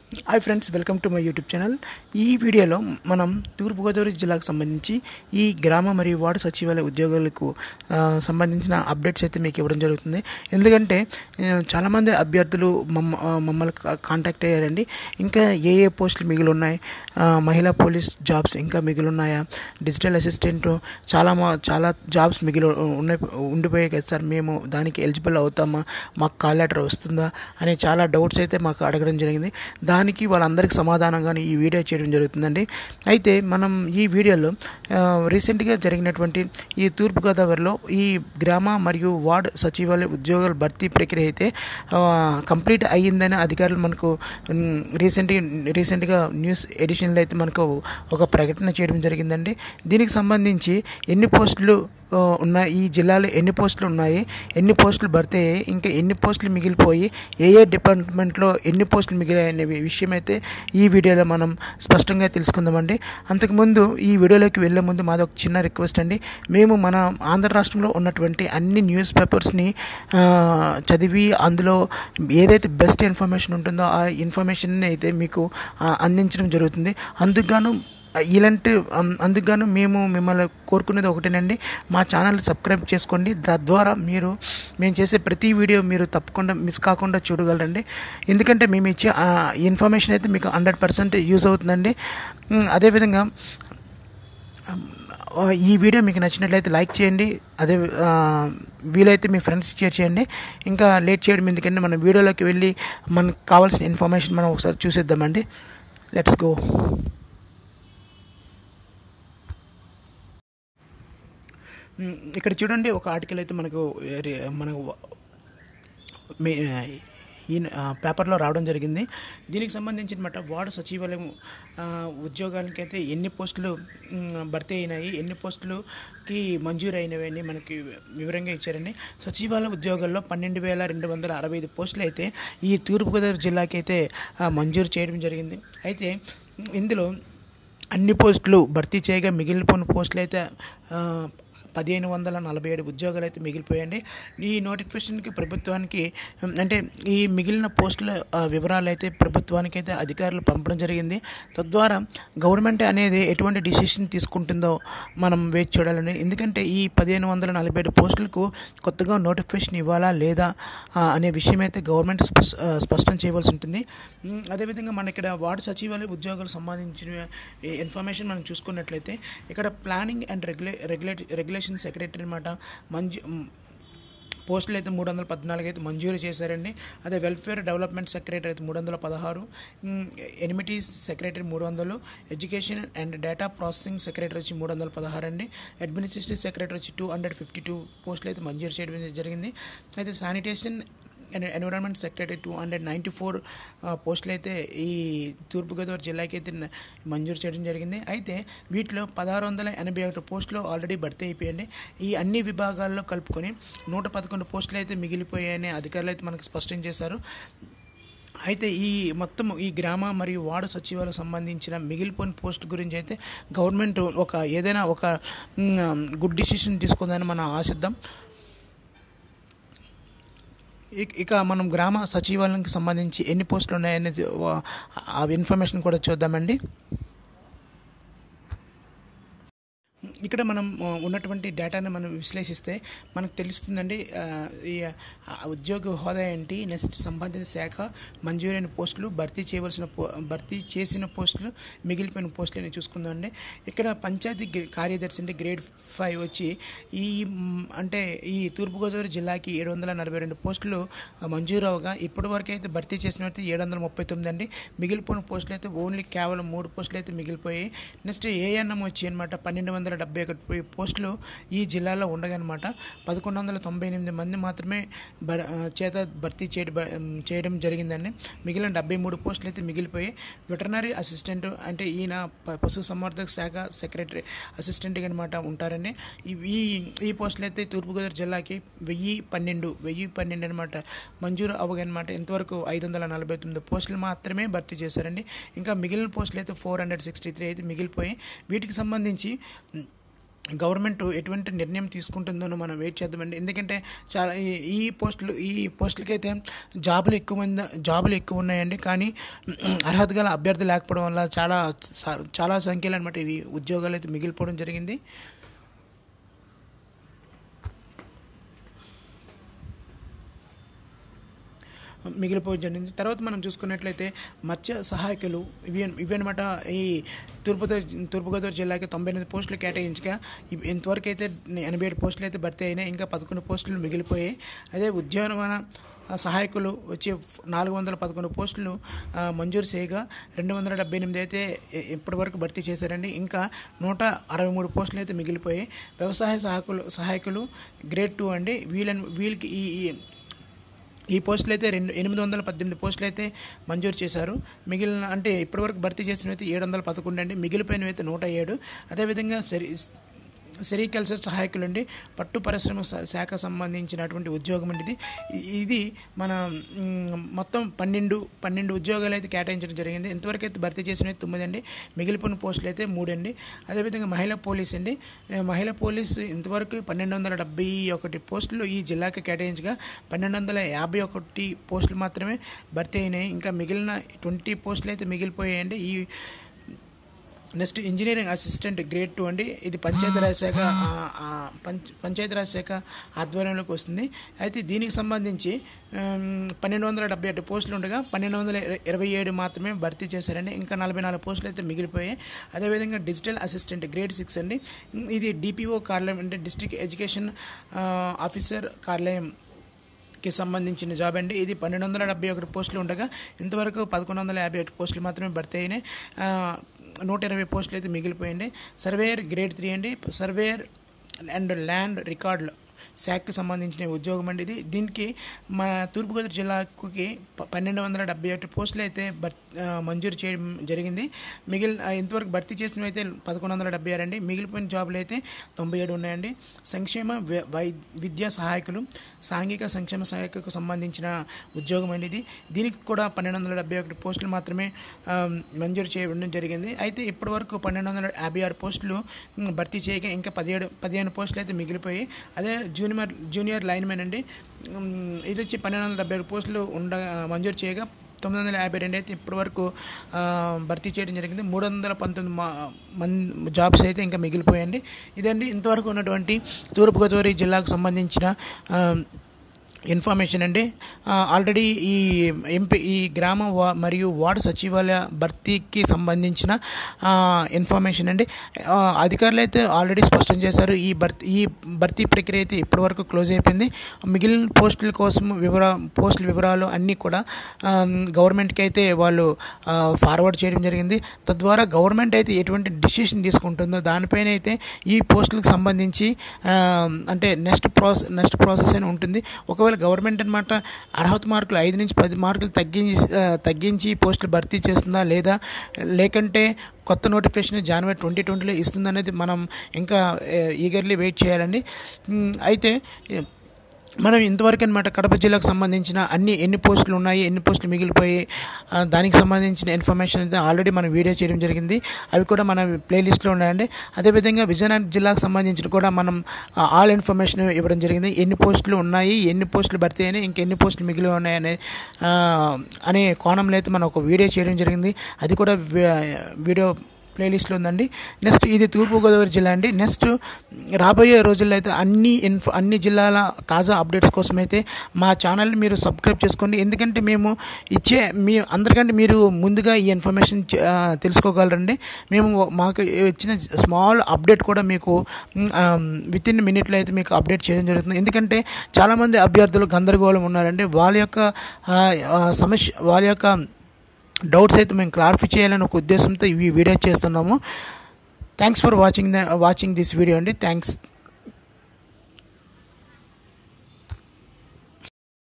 hi friends welcome to my YouTube channel ఈ వీడియోలో మనం తూర్పుగోదావరి జిల్లాకు సంబంధించి ఈ గ్రామ మరియు వార్డు సచివాలయ ఉద్యోగులకు ఆ, సంబంధించిన అప్డేట్స్ అయితే మీకు ఇవ్వడం జరుగుతుంది ఎందుకంటే ఆ, చాలామంది అభ్యర్థులు మమ్మ ఆ, మమ్మల్ని కా- కాంటాక్ట్ అయ్యారండి ఇంకా ఏ ఏ పోస్టులు మిగిలి ఉన్నాయి ఆ, మహిళా పోలీస్ జాబ్స్ ఇంకా మిగిలి ఉన్నాయా డిజిటల్ అసిస్టెంట్ చాలా మా చాలా జాబ్స్ మిగిలి ఉన్నాయి ఉండిపోయాయి కదా సార్ మేము దానికి ఎలిజిబుల్ అవుతామా మాకు కాల్ లెటర్ వస్తుందా అనే చాలా డౌట్స్ అయితే మాకు అడగడం జరిగింది దానికి వాళ్ళందరికీ సమాధానంగానే ఈ వీడియో చేయడం జరుగుతుందండి అయితే మనం ఈ వీడియోలో ఆ, రీసెంట్గా జరిగినటువంటి ఈ తూర్పుగోదావరిలో ఈ గ్రామ మరియు వార్డ్ సచివాలయ ఉద్యోగాల భర్తీ ప్రక్రియ అయితే ఆ, కంప్లీట్ అయ్యిందని అధికారులు మనకు ఉమ్, రీసెంట్గా రీసెంట్గా న్యూస్ ఎడిషన్లో అయితే మనకు ఒక ప్రకటన చేయడం జరిగిందండి దీనికి సంబంధించి ఎన్ని పోస్టులు ఆ, ఉన్నాయి ఈ జిల్లాలో ఎన్ని పోస్టులు ఉన్నాయి ఎన్ని పోస్టులు భర్తీ అయ్యాయి ఇంకా ఎన్ని పోస్టులు మిగిలిపోయి ఏ ఏ డిపార్ట్మెంట్లో ఎన్ని పోస్టులు మిగిలాయి అనే విషయం అయితే ఈ వీడియోలో మనం స్పష్టంగా తెలుసుకుందామండి అంతకుముందు ఈ వీడియోలోకి వెళ్ళే ముందు మాది ఒక చిన్న రిక్వెస్ట్ అండి మేము మన ఆంధ్ర రాష్ట్రంలో ఉన్నటువంటి అన్ని న్యూస్ పేపర్స్ని ఆ, చదివి అందులో ఏదైతే బెస్ట్ ఇన్ఫర్మేషన్ ఉంటుందో ఆ ఇన్ఫర్మేషన్ అయితే మీకు ఆ, అందించడం జరుగుతుంది అందుకు గాను ఇలాంటి అం- అందుకుగాను మేము మిమ్మల్ని కోరుకునేది ఒకటేనండి మా ఛానల్ సబ్స్క్రైబ్ చేసుకోండి తద్వారా మీరు మేము చేసే ప్రతి వీడియో మీరు తప్పకుండా మిస్ కాకుండా చూడగలరండి ఎందుకంటే మేము ఇచ్చే ఆ ఇన్ఫర్మేషన్ అయితే మీకు హండ్రెడ్ పర్సెంట్ యూజ్ అవుతుందండి ఉమ్, అదేవిధంగా ఆ, ఈ వీడియో మీకు నచ్చినట్లయితే లైక్ చేయండి అదే ఆ, వీలైతే మీ ఫ్రెండ్స్ షేర్ చేయండి ఇంకా లేట్ చేయడం ఎందుకంటే మన వీడియోలోకి వెళ్ళి మనకు కావాల్సిన ఇన్ఫర్మేషన్ మనం ఒకసారి చూసేద్దామండి లెట్స్ గో మ్, ఇక్కడ చూడండి ఒక ఆర్టికల్ అయితే మనకు రి- మనకు మీ ఈ ఆ, పేపర్లో రావడం జరిగింది దీనికి సంబంధించిన మాట వార్డు సచివాలయం ఆ, ఉద్యోగాలకి అయితే ఎన్ని పోస్టులు మ్, భర్తీ అయినాయి ఎన్ని పోస్టులుకి మంజూరు అయినవి అని మనకి వివరంగా ఇచ్చారండి సచివాలయ ఉద్యోగాల్లో పన్నెండు వేల రెండు వందల అరవై ఐదు పోస్టులు అయితే ఈ తూర్పుగోదావరి జిల్లాకి అయితే ఆ, మంజూరు చేయడం జరిగింది అయితే ఇందులో అన్ని పోస్టులు భర్తీ చేయగా మిగిలిపోయిన పోస్టులు అయితే ఆ, పదిహేను వందల నలభై ఏడు ఉద్యోగాలు అయితే మిగిలిపోయాయండి ఈ నోటిఫికేషన్కి ప్రభుత్వానికి ఉమ్, అంటే ఈ మిగిలిన పోస్టుల ఆ, వివరాలు అయితే ప్రభుత్వానికి అయితే అధికారులు పంపడం జరిగింది తద్వారా గవర్నమెంట్ అనేది ఎటువంటి డిసిషన్ తీసుకుంటుందో మనం వేచి చూడాలండి ఎందుకంటే ఈ పదిహేను వందల నలభై ఏడు పోస్టులకు కొత్తగా నోటిఫికేషన్ ఇవ్వాలా లేదా ఆ, అనే విషయం అయితే గవర్నమెంట్ స్పష్- ఆ, స్పష్టం చేయవలసి ఉంటుంది ఉమ్, అదేవిధంగా మన ఇక్కడ వార్డు సచివాలయ ఉద్యోగాలకు సంబంధించిన ఈ ఇన్ఫర్మేషన్ మనం చూసుకున్నట్లయితే ఇక్కడ ప్లానింగ్ అండ్ రెగ్యులే రెగ్యులేట్ రెగ్యులేషన్ సెక్రటరీ అనమాట మంజు ఉమ్, పోస్టులు అయితే మూడు వందల పద్నాలుగు అయితే మంజూరు చేశారండి అదే వెల్ఫేర్ డెవలప్మెంట్ సెక్రటరీ అయితే మూడు వందల పదహారు ఎనిమిటీస్ సెక్రటరీ మూడు వందలు education and data processing secretary వచ్చి మూడు వందల పదహారు అండి అడ్మినిస్ట్రేటివ్ సెక్రటరీ వచ్చి టూ హండ్రెడ్ ఫిఫ్టీ టూ పోస్టులు అయితే మంజూరు చేయడం జరిగింది అయితే sanitation and environment secretary two hundred ninety four పోస్టులు అయితే ఈ తూర్పుగోదావరి జిల్లాకి అయితే న- మంజూరు చేయడం జరిగింది అయితే వీటిలో పదహారు వందల ఎనభై ఒకటి పోస్టులు ఆల్రెడీ భర్తీ అయిపోయాయండి ఈ అన్ని విభాగాల్లో కలుపుకొని నూట పదకొండు పోస్టులు అయితే మిగిలిపోయాయని అధికారులు అయితే మనకు స్పష్టం చేశారు అయితే ఈ మొత్తం ఈ గ్రామ మరియు వార్డు సచివాలయం సంబంధించిన మిగిలిపోయిన పోస్ట్ గురించి అయితే గవర్నమెంట్ ఒక ఏదైనా ఒక మ్, గుడ్ డిసిషన్ తీసుకుందని మనం ఆశిద్దాం ఇక- ఇక మనం గ్రామ సచివాలయానికి సంబంధించి ఎన్ని పోస్టులు ఉన్నాయనేది వా- ఆ ఇన్ఫర్మేషన్ కూడా చూద్దామండి ఇక్కడ మనం ఆ, ఉన్నటువంటి డేటాని మనం విశ్లేషిస్తే మనకు తెలుస్తుందండి ఆ, ఈ ఆ, ఉద్యోగ హోదా ఏంటి నెక్స్ట్ సంబంధిత శాఖ మంజూరైన పోస్టులు భర్తీ చేయవలసిన పో భర్తీ చేసిన పోస్టులు మిగిలిపోయిన పోస్టులు అని చూసుకుందామండి ఇక్కడ పంచాయతీ గ్రే- కార్యదర్శి అంటే గ్రేడ్ ఫైవ్ వచ్చి ఈ మ్, అంటే ఈ తూర్పుగోదావరి జిల్లాకి ఏడు వందల నలభై రెండు పోస్టులు ఆ, మంజూరు అవగా ఇప్పటి వరకు అయితే భర్తీ చేసినట్టు ఏడు వందల ముప్పై తొమ్మిది అండి మిగిలిపోయిన పోస్టులు అయితే ఓన్లీ కేవలం మూడు పోస్టులు అయితే మిగిలిపోయాయి నెక్స్ట్ ఏఎన్ఎం వచ్చి అనమాట పన్నెండు వందల డెబ్బై ఒకటి పో- పోస్టులు ఈ జిల్లాలో ఉండగనమాట పదకొండు వందల తొంభై ఎనిమిది మంది మాత్రమే భర్ ఆ, చేత భర్తీ చేయడం చేయడం జరిగిందండి మిగిలిన డెబ్బై మూడు పోస్టులు అయితే మిగిలిపోయి వెటర్నరీ అసిస్టెంట్ అంటే ఈయన ప- పశు సంవర్ధక శాఖ సెక్రటరీ అసిస్టెంట్గా అనమాట ఉంటారండి ఈ- ఈ ఈ పోస్టులు అయితే తూర్పుగోదావరి జిల్లాకి వెయ్యి పన్నెండు వెయ్యి పన్నెండు అనమాట మంజూరు అవగనమాట ఇంతవరకు ఐదు వందల నలభై తొమ్మిది పోస్టులు మాత్రమే భర్తీ చేశారండి ఇంకా మిగిలిన పోస్టులు అయితే ఫోర్ హండ్రెడ్ సిక్స్టీ త్రీ అయితే మిగిలిపోయి వీటికి సంబంధించి గవర్నమెంట్ ఎటువంటి నిర్ణయం తీసుకుంటుందో మనం వెయిట్ చేద్దామండి ఎందుకంటే చాలా ఈ- ఈ పోస్టులు ఈ పోస్టులకి అయితే జాబులు ఎక్కువ మంది జాబులు ఎక్కువ ఉన్నాయండి కానీ అర్హత గల అభ్యర్థి లేకపోవడం వల్ల చాలా స- చాలా సంఖ్యలో అనమాట ఇవి ఉద్యోగాలు అయితే మిగిలిపోవడం జరిగింది మిగిలిపోవడం జరిగింది తర్వాత మనం చూసుకున్నట్లయితే మత్స్య సహాయకులు ఇవి ఇవి అనమాట ఈ తూర్పుగోదావరి తూర్పుగోదావరి జిల్లాకి తొంభై ఎనిమిది పోస్టులు కేటాయించగా ఇవి ఇంతవరకు అయితే ఎనభై ఏడు పోస్టులు అయితే భర్తీ అయినాయి ఇంకా పదకొండు పోస్టులు మిగిలిపోయాయి అదే ఉద్యోగవన సహాయకులు వచ్చి నాలుగు వందల పదకొండు పోస్టులు ఆ, మంజూరు చేయగా రెండు వందల డెబ్బై ఎనిమిది అయితే ఇ- ఇప్పటివరకు భర్తీ చేశారండి ఇంకా నూట అరవై మూడు పోస్టులు అయితే మిగిలిపోయాయి వ్యవసాయ సహాయకులు సహాయకులు గ్రేడ్ టూ అండి వీళ్ళని వీళ్ళకి ఈ ఈ ఈ పోస్టులు అయితే రెండు ఎనిమిది వందల పద్దెనిమిది పోస్టులు అయితే మంజూరు చేశారు మిగిలిన అంటే ఇప్పటివరకు భర్తీ చేసినవి అయితే ఏడు వందల పదకొండు అండి మిగిలిపోయినవి అయితే నూట ఏడు అదేవిధంగా సెరి సెరికల్చర్ సహాయకులు అండి పట్టు పరిశ్రమ శా- శాఖ సంబంధించినటువంటి ఉద్యోగం అండి ఇది ఇ- ఇది మన మ్, మొత్తం పన్నెండు పన్నెండు ఉద్యోగాలు అయితే కేటాయించడం జరిగింది ఇంతవరకు అయితే భర్తీ చేసినవి తొమ్మిది అండి మిగిలిపోయిన పోస్టులు అయితే మూడు అండి అదేవిధంగా మహిళా పోలీస్ అండి ఏ, మహిళా పోలీస్ ఇంతవరకు పన్నెండు వందల డెబ్బై ఒకటి పోస్టులు ఈ జిల్లాకి కేటాయించగా పన్నెండు వందల యాభై ఒకటి పోస్టులు మాత్రమే భర్తీ అయినాయి ఇంకా మిగిలిన ట్వంటీ పోస్టులు అయితే మిగిలిపోయాయండి ఈ next engineering assistant grade two అండి ఇది పంచాయతీరాజ్ శాఖ ఆ, ఆ, పంచ పంచాయతీరాజ్ శాఖ ఆధ్వర్యంలోకి వస్తుంది అయితే దీనికి సంబంధించి ఉమ్, పన్నెండు వందల డెబ్బై ఎட்டு పోస్టులు ఉండగా పన్నెండు వందల ఇర- ఇరవై ఏడు మాత్రమే భర్తీ చేశారండి ఇంకా నలభై నాలుగు పోస్టులు అయితే మిగిలిపోయాయి అదేవిధంగా డిజిటల్ అసిస్టెంట్ గ్రేడ్ సిక్స్ అండి ఉమ్, ఇది డిపిఓ కార్యాలయం అంటే డిస్ట్రిక్ట్ ఎడ్యుకేషన్ ఆ, ఆఫీసర్ కార్యాలయం కి సంబంధించిన జాబ్ అండి ఇది పన్నెండు వందల డెబ్బై ఒకటి పోస్టులు ఉండగా ఇంతవరకు పదకొండు వందల యాభై ఒకటి పోస్టులు మాత్రమే భర్తీ అయినాయి ఆ, నూట ఇరవై పోస్టులు అయితే మిగిలిపోయింది సర్వేయర్ గ్రేడ్ త్రీ అండి సర్వేయర్ అండ్ ల్యాండ్ రికార్డులు శాఖకి సంబంధించిన ఉద్యోగం అండి ఇది దీనికి మన తూర్పుగోదావరి జిల్లాకి ప- పన్నెండు వందల డెబ్బై ఒకటి పోస్టులు అయితే భర్ ఆ, మంజూరు చేయడం జరిగింది మిగిలిన ఆ, ఇంతవరకు భర్తీ చేసినవి అయితే పదకొండు వందల డెబ్బై ఆరు అండి మిగిలిపోయిన జాబులు అయితే తొంభై ఏడు ఉన్నాయండి సంక్షేమ వి- వై విద్యా సహాయకులు సాంఘిక సంక్షేమ సహాయకులకు సంబంధించిన ఉద్యోగం అండి ఇది దీనికి కూడా పన్నెండు వందల డెబ్బై ఒకటి పోస్టులు మాత్రమే ఆ, మంజూరు చేయడం జరిగింది అయితే ఇప్పటి వరకు పన్నెండు వందల యాభై ఆరు పోస్టులు ఉమ్, భర్తీ చేయగా ఇంకా పదిహేడు పదిహేను పోస్టులు అయితే మిగిలిపోయి అదే జూనియర్ జూనియర్ లైన్మెన్ అండి ఉమ్, ఇది వచ్చి పన్నెండు వందల డెబ్బై ఏడు పోస్టులు ఉండ మంజూరు చేయగా తొమ్మిది వందల యాభై రెండు అయితే ఇప్పటి వరకు ఆ, భర్తీ చేయడం జరిగింది మూడు వందల పంతొమ్మిది మా మన్ జాబ్స్ అయితే ఇంకా మిగిలిపోయండి ఇదండి ఇంతవరకు ఉన్నటువంటి తూర్పుగోదావరి జిల్లాకు సంబంధించిన ఆ, ఇన్ఫర్మేషన్ అండి ఆ, ఆల్రెడీ ఈ ఎంపీ ఈ గ్రామ వా- మరియు వార్డు సచివాలయ భర్తీకి సంబంధించిన ఆ, ఇన్ఫర్మేషన్ అండి ఆ, అధికారులు అయితే ఆల్రెడీ స్పష్టం చేశారు ఈ భర్తీ ఈ భర్తీ ప్రక్రియ అయితే ఇప్పటివరకు క్లోజ్ అయిపోయింది మిగిలిన పోస్టుల కోసం వివర పోస్టుల వివరాలు అన్నీ కూడా ఆ, గవర్నమెంట్కి అయితే వాళ్ళు ఆ, ఫార్వర్డ్ చేయడం జరిగింది తద్వారా గవర్నమెంట్ అయితే ఎటువంటి డిసిషన్ తీసుకుంటుందో దానిపైన అయితే ఈ పోస్టులకు సంబంధించి ఆ, అంటే నెక్స్ట్ ప్రాసెస్ నెక్స్ట్ ప్రాసెస్ అని ఉంటుంది ఒకవేళ గవర్నమెంట్ అనమాట అర్హత మార్కులు ఐదు నుంచి పది మార్కులు తగ్గించి ఆ, తగ్గించి పోస్టులు భర్తీ చేస్తుందా లేదా లేకంటే కొత్త నోటిఫికేషన్ జనవరి ట్వంటీ ట్వంటీలో ఇస్తుందనేది మనం ఇంకా ఈగర్లీ వెయిట్ చేయాలండి ఉమ్, అయితే మనం ఇంతవరకు అనమాట కడప జిల్లాకు సంబంధించిన అన్ని ఎన్ని పోస్టులు ఉన్నాయి ఎన్ని పోస్టులు మిగిలిపోయి ఆ, దానికి సంబంధించిన ఇన్ఫర్మేషన్ అయితే ఆల్రెడీ మనం వీడియో చేయడం జరిగింది అవి కూడా మన ప్లేలిస్ట్లో ఉన్నాయండి అదేవిధంగా విజయనగరం జిల్లాకు సంబంధించిన కూడా మనం ఆ, ఆల్ ఇన్ఫర్మేషన్ ఇవ్వడం జరిగింది ఎన్ని పోస్టులు ఉన్నాయి ఎన్ని పోస్టులు భర్తీ అయినాయి ఇంకెన్ని పోస్టులు మిగిలి ఉన్నాయనే ఆ, అనే కోణంలో అయితే మనం ఒక వీడియో చేయడం జరిగింది అది కూడా వి- వీడియో ప్లేలిస్ట్లో ఉందండి నెక్స్ట్ ఇది తూర్పుగోదావరి జిల్లా అండి నెక్స్ట్ రాబోయే రోజుల్లో అయితే అన్ని ఇన్ఫో అన్ని జిల్లాల తాజా అప్డేట్స్ కోసం అయితే మా ఛానల్ని మీరు సబ్స్క్రైబ్ చేసుకోండి ఎందుకంటే మేము ఇచ్చే మీ అందరికంటే మీరు ముందుగా ఈ ఇన్ఫర్మేషన్ చ- ఆ, తెలుసుకోగలరండి మేము మాకు ఇచ్చిన స్మాల్ అప్డేట్ కూడా మీకు విత్ ఇన్ మినిట్లో అయితే మీకు అప్డేట్ చేయడం జరుగుతుంది ఎందుకంటే చాలామంది అభ్యర్థులు గందరగోళం ఉన్నారండి వాళ్ళ యొక్క ఆ, ఆ, సమస్య వాళ్ళ యొక్క డౌట్స్ అయితే మేము క్లారిఫై చేయాలని ఒక ఉద్దేశంతో ఈ వీడియో చేస్తున్నాము thanks for watching the watching this video అండి థ్యాంక్స్